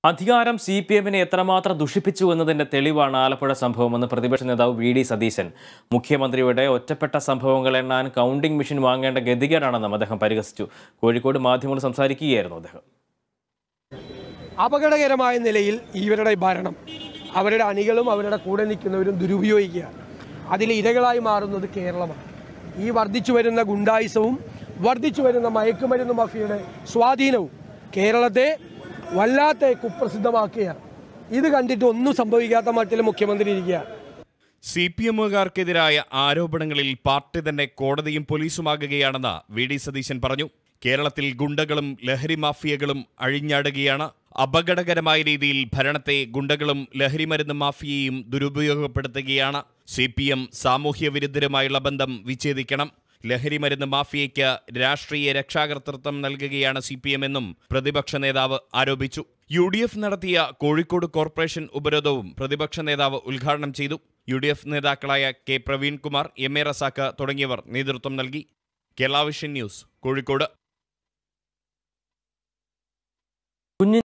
അധികാരം C P എമ്മിനെ എത്രമാത്രം ദുഷിപ്പിച്ചു എന്നതിന്റെ തെളിവാണ് ആലപ്പുഴ സംഭവമെന്ന് പ്രതിപക്ഷ നേതാവ് വി ഡി സതീശൻ മുഖ്യമന്ത്രിയുടെ ഒറ്റപ്പെട്ട സംഭവങ്ങൾ എണ്ണാൻ കൗണ്ടിംഗ് മെഷീൻ വാങ്ങേണ്ട ഗതികേടാണെന്നും അദ്ദേഹം പരിഹസിച്ചു കോഴിക്കോട് മാധ്യമങ്ങൾ സംസാരിക്കുകയായിരുന്നു അദ്ദേഹം അപകടകരമായ നിലയിൽ ഇവരുടെ ഭരണം അവരുടെ അണികളും അവരുടെ കൂടെ നിൽക്കുന്നവരും ദുരുപയോഗിക്കുക അതിൽ ഇരകളായി മാറുന്നത് കേരളമാണ് ഈ വർദ്ധിച്ചു വരുന്ന ഗുണ്ടായുസവും വർദ്ധിച്ചു വരുന്ന മയക്കുമരുന്ന് മാഫിയയുടെ സ്വാധീനവും കേരളത്തെ വല്ലാത്ത കുപ്രസിദ്ധമാക്കുകയാണ് ഇത് കണ്ടിട്ട് ഒന്നും സംഭവിക്കാത്ത മട്ടിൽ മുഖ്യമന്ത്രി ഇരിക്കുകയാണ് സി പി എമ്മുകാർക്കെതിരായ ആരോപണങ്ങളിൽ പാർട്ടി തന്നെ കോടതിയും പോലീസുമാകുകയാണെന്ന് വി ഡി സതീശൻ പറഞ്ഞു കേരളത്തിൽ ഗുണ്ടകളും ലഹരി മാഫിയകളും അഴിഞ്ഞാടുകയാണ് അപകടകരമായ രീതിയിൽ ഭരണത്തെ ഗുണ്ടകളും ലഹരിമരുന്ന് മാഫിയയും ദുരുപയോഗപ്പെടുത്തുകയാണ് സി പി എം സാമൂഹ്യ വിരുദ്ധരുമായുള്ള ബന്ധം വിച്ഛേദിക്കണം ലഹരിമരുന്ന് മാഫിയയ്ക്ക് രാഷ്ട്രീയ രക്ഷാകർതൃത്വം നൽകുകയാണ് സി പി എം എന്നും പ്രതിപക്ഷ നേതാവ് ആരോപിച്ചു യു ഡി എഫ് നടത്തിയ കോഴിക്കോട് കോർപ്പറേഷൻ ഉപരോധവും പ്രതിപക്ഷ നേതാവ് ഉദ്ഘാടനം ചെയ്തു യു ഡി എഫ് നേതാക്കളായ K Praveenkumar M A Razak തുടങ്ങിയവർ നേതൃത്വം നൽകി കേരള വിഷൻ ന്യൂസ് കോഴിക്കോട്